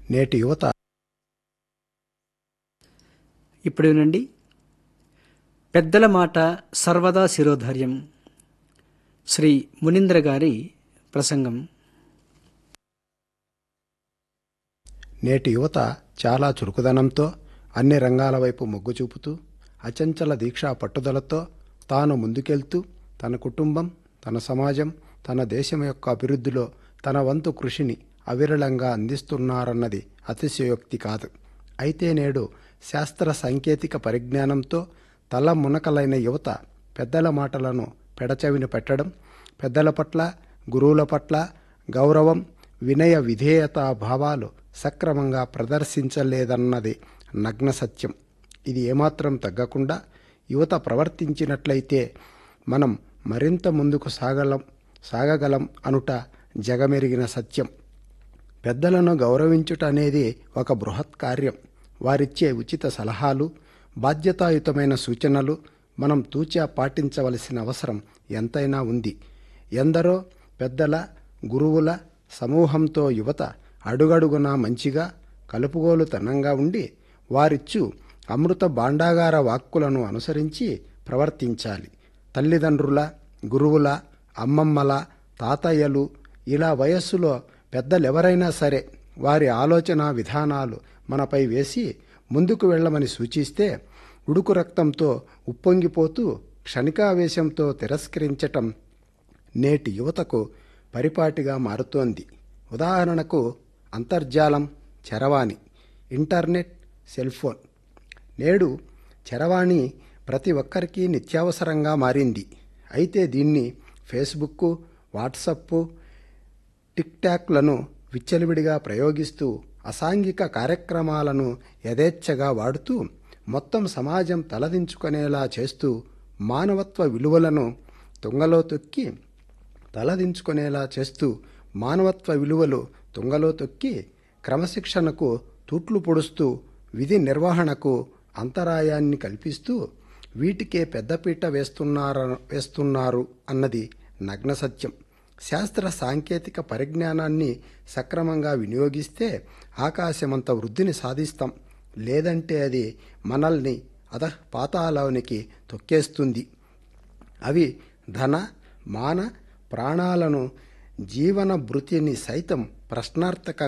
నేటి యువత ఇప్పుడు వినండి పెద్దల మాట సర్వదా శిరోధార్యం శ్రీ మునీంద్ర గారి ప్రసంగం నేటి యువత చాలా చురుకుదనంతో అన్ని రంగాల వైపు మొగ్గు చూపుతూ అచంచల దీక్షా పట్టుదలతో తాను ముందుకెళ్తూ తన కుటుంబం తన సమాజం తన దేశం యొక్క అభివృద్ధిలో తన వంతు కృషిని అవిరళంగా అందిస్తున్నారన్నది అతిశయోక్తి కాదు అయితే నేడు శాస్త్ర సాంకేతిక పరిజ్ఞానంతో తల మునకలైన యువత పెద్దల మాటలను పెడచెవిన పెట్టడం పెద్దల పట్ల గురువుల పట్ల గౌరవం వినయ విధేయత భావాలు సక్రమంగా ప్రదర్శించలేదన్నది నగ్న సత్యం ఇది ఏమాత్రం తగ్గకుండా యువత ప్రవర్తించినట్లయితే మనం మరింత ముందుకు సాగలం సాగగలం అనుట జగమెరిగిన సత్యం పెద్దలను గౌరవించుట అనేది ఒక బృహత్ కార్యం వారిచ్చే ఉచిత సలహాలు బాధ్యతాయుతమైన సూచనలు మనం తూచా పాటించవలసిన అవసరం ఎంతైనా ఉంది ఎందరో పెద్దల గురువుల సమూహంతో యువత అడుగడుగునా మంచిగా కలుపుగోలుతనంగా ఉండి వారిచ్చు అమృత భాండాగార వాక్కులను అనుసరించి ప్రవర్తించాలి తల్లిదండ్రుల గురువుల అమ్మమ్మల తాతయ్యలు ఇలా వయస్సులో పెద్దలెవరైనా సరే వారి ఆలోచన విధానాలు మనపై వేసి ముందుకు వెళ్ళమని సూచిస్తే ఉడుకు రక్తంతో ఉప్పొంగిపోతూ క్షణికావేశంతో తిరస్కరించటం నేటి యువతకు పరిపాటిగా మారుతోంది ఉదాహరణకు అంతర్జాలం చరవాణి ఇంటర్నెట్ సెల్ ఫోన్ నేడు చరవాణి ప్రతి ఒక్కరికి నిత్యావసరంగా మారింది అయితే దీన్ని ఫేస్బుక్ వాట్సప్ టిక్ టాక్లను విచ్చలవిడిగా ప్రయోగిస్తూ అసాంఘిక కార్యక్రమాలను యథేచ్ఛగా వాడుతూ మొత్తం సమాజం తలదించుకునేలా చేస్తూ మానవత్వ విలువలను తుంగలో తొక్కి తలదించుకునేలా చేస్తూ మానవత్వ విలువలు తుంగలో తొక్కి క్రమశిక్షణకు తూట్లు పొడుస్తూ విధి నిర్వహణకు అంతరాయాన్ని కల్పిస్తూ వీటికే పెద్దపీట వేస్తున్నార వేస్తున్నారు అన్నది నగ్న సత్యం శాస్త్ర సాంకేతిక పరిజ్ఞానాన్ని సక్రమంగా వినియోగిస్తే ఆకాశమంత వృద్ధిని సాధిస్తాం లేదంటే అది మనల్ని అధ పాతాళానికి తొక్కేస్తుంది అవి ధన మాన ప్రాణాలను జీవన భృతిని సైతం ప్రశ్నార్థక